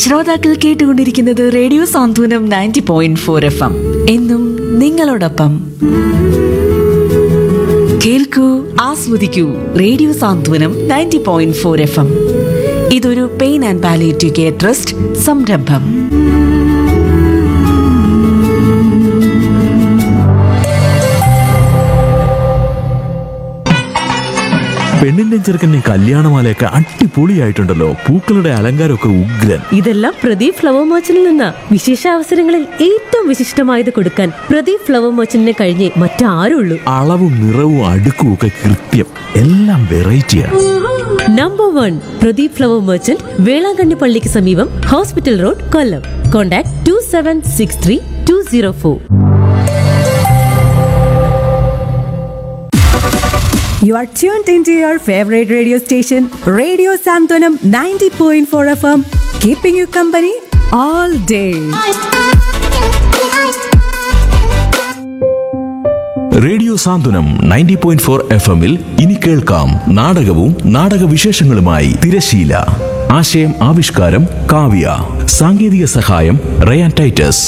ശ്രോതാക്കൾ കേട്ടുകൊണ്ടിരിക്കുന്നത് radio Santhwanam ninety point four F M എന്നും നിങ്ങളോടൊപ്പം കേൾക്കൂ ആസ്വദിക്കൂ radio Santhwanam ninety point four F M ഇതൊരു pain and palliative care trust സംരംഭം പെണ്ണിന്റെ ചെറുക്കന്റെ കല്യാണമാലയൊക്കെ അടിപൊളിയായിട്ടുണ്ടല്ലോ പൂക്കളുടെ അലങ്കാരമൊക്കെ ഉഗ്രൻ ഇതെല്ലാം പ്രദീപ് ഫ്ലവർ മർച്ചന്റിൽ നിന്ന വിശേഷ അവസരങ്ങളിൽ ഏറ്റവും വിശിഷ്ടമായത് കൊടുക്കാൻ പ്രദീപ് ഫ്ലവർ മർച്ചന്റിനെ കഴിഞ്ഞേ മറ്റാരുള്ളൂ അളവും നിറവും അടുക്കും ഒക്കെ കൃത്യം എല്ലാം വെറൈറ്റിയാണ് number one Pradeep flower merchant Velankanni പള്ളിക്ക് സമീപം hospital road Kollam contact two seven six three two zero four You are tuned into your favorite radio station, Radio Santonam 90.4 FM, keeping you company all day. Radio Santhwanam ninety point four F എമ്മിൽ ഇനി കേൾക്കാം നാടകവും നാടകവിശേഷങ്ങളുമായി തിരശീല ആശയം ആവിഷ്കാരം കാവ്യ സാങ്കേതിക സഹായം Ryan Titus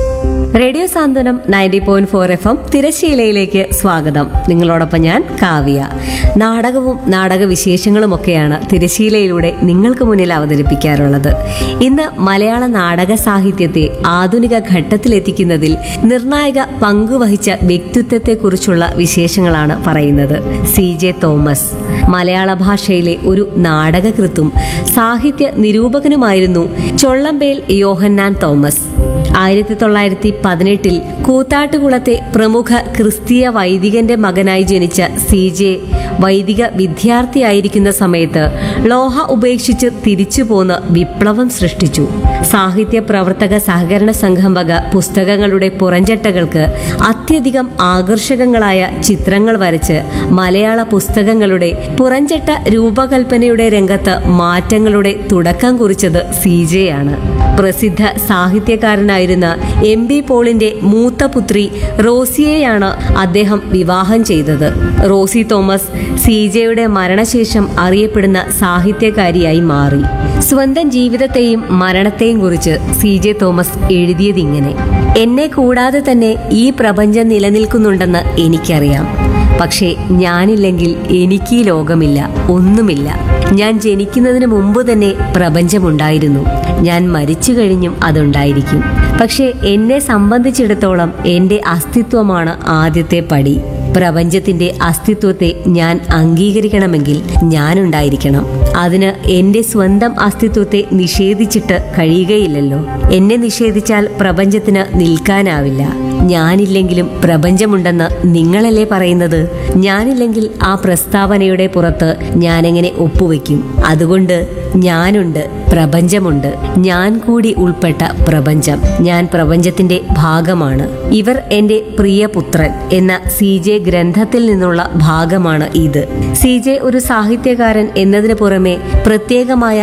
radio Santhwanam ninety point four F M തിരശ്ശീലയിലേക്ക് സ്വാഗതം നിങ്ങളോടൊപ്പം ഞാൻ കാവ്യ നാടകവും നാടക വിശേഷങ്ങളുമൊക്കെയാണ് തിരശ്ശീലയിലൂടെ നിങ്ങൾക്ക് മുന്നിൽ അവതരിപ്പിക്കാറുള്ളത് ഇന്ന് മലയാള നാടക സാഹിത്യത്തെ ആധുനിക ഘട്ടത്തിലെത്തിക്കുന്നതിൽ നിർണായക പങ്കുവഹിച്ച വ്യക്തിത്വത്തെക്കുറിച്ചുള്ള വിശേഷങ്ങളാണ് പറയുന്നത് സി ജെ തോമസ് മലയാള ഭാഷയിലെ ഒരു നാടകകൃത്തും സാഹിത്യ നിരൂപകനുമായിരുന്നു ചൊള്ളമ്പേൽ യോഹന്നാൻ തോമസ് ആയിരത്തി തൊള്ളായിരത്തി പതിനെട്ടിൽ കൂത്താട്ടുകുളത്തെ പ്രമുഖ ക്രിസ്തീയ വൈദികന്റെ മകനായി ജനിച്ച സി ജെ വൈദിക വിദ്യാർത്ഥിയായിരിക്കുന്ന സമയത്ത് ലോഹ ഉപേക്ഷിച്ച് തിരിച്ചു പോന്ന് വിപ്ലവം സൃഷ്ടിച്ചു സാഹിത്യ പ്രവർത്തക സഹകരണ സംഘം വക പുസ്തകങ്ങളുടെ പുറഞ്ചട്ടകൾക്ക് അത്യധികം ആകർഷകങ്ങളായ ചിത്രങ്ങൾ വരച്ച് മലയാള പുസ്തകങ്ങളുടെ പുറഞ്ചട്ട രൂപകൽപ്പനയുടെ രംഗത്ത് മാറ്റങ്ങളുടെ തുടക്കം കുറിച്ചത് സി ജെ ആണ് പ്രസിദ്ധ സാഹിത്യകാരനായിരുന്ന എം ബി പോളിന്റെ മൂത്ത പുത്രി റോസിയെയാണ് അദ്ദേഹം വിവാഹം ചെയ്തത് റോസി തോമസ് സി ജെയുടെ മരണശേഷം അറിയപ്പെടുന്ന സാഹിത്യകാരിയായി മാറി സ്വന്തം ജീവിതത്തെയും മരണത്തെയും കുറിച്ച് സി ജെ തോമസ് എഴുതിയതിങ്ങനെ എന്നെ കൂടാതെ തന്നെ ഈ പ്രപഞ്ചം നിലനിൽക്കുന്നുണ്ടെന്ന് എനിക്കറിയാം പക്ഷേ ഞാനില്ലെങ്കിൽ എനിക്ക് ഈ ലോകമില്ല ഒന്നുമില്ല ഞാൻ ജനിക്കുന്നതിന് മുമ്പ് തന്നെ പ്രപഞ്ചമുണ്ടായിരുന്നു ഞാൻ മരിച്ചു കഴിഞ്ഞും അതുണ്ടായിരിക്കും പക്ഷേ എന്നെ സംബന്ധിച്ചിടത്തോളം എൻ്റെ അസ്തിത്വമാണ് ആദ്യത്തെ പടി പ്രപഞ്ചത്തിന്റെ അസ്തിത്വത്തെ ഞാൻ അംഗീകരിക്കണമെങ്കിൽ ഞാനുണ്ടായിരിക്കണം അതിന് എന്റെ സ്വന്തം അസ്തിത്വത്തെ നിഷേധിച്ചിട്ട് കഴിയുകയില്ലല്ലോ എന്നെ നിഷേധിച്ചാൽ പ്രപഞ്ചത്തിന് നിൽക്കാനാവില്ല ഞാനില്ലെങ്കിലും പ്രപഞ്ചമുണ്ടെന്ന് നിങ്ങളല്ലേ പറയുന്നത് ഞാനില്ലെങ്കിൽ ആ പ്രസ്താവനയുടെ പുറത്ത് ഞാനെങ്ങനെ ഒപ്പുവെക്കും അതുകൊണ്ട് ഞാനുണ്ട് പ്രപഞ്ചമുണ്ട് ഞാൻ കൂടി ഉൾപ്പെട്ട പ്രപഞ്ചം ഞാൻ പ്രപഞ്ചത്തിന്റെ ഭാഗമാണ് ഇവർ എന്റെ പ്രിയപുത്രൻ എന്ന സി ജെ ഗ്രന്ഥത്തിൽ നിന്നുള്ള ഭാഗമാണ് ഇത് സി ജെ ഒരു സാഹിത്യകാരൻ എന്നതിന് പുറമെ പ്രത്യേകമായ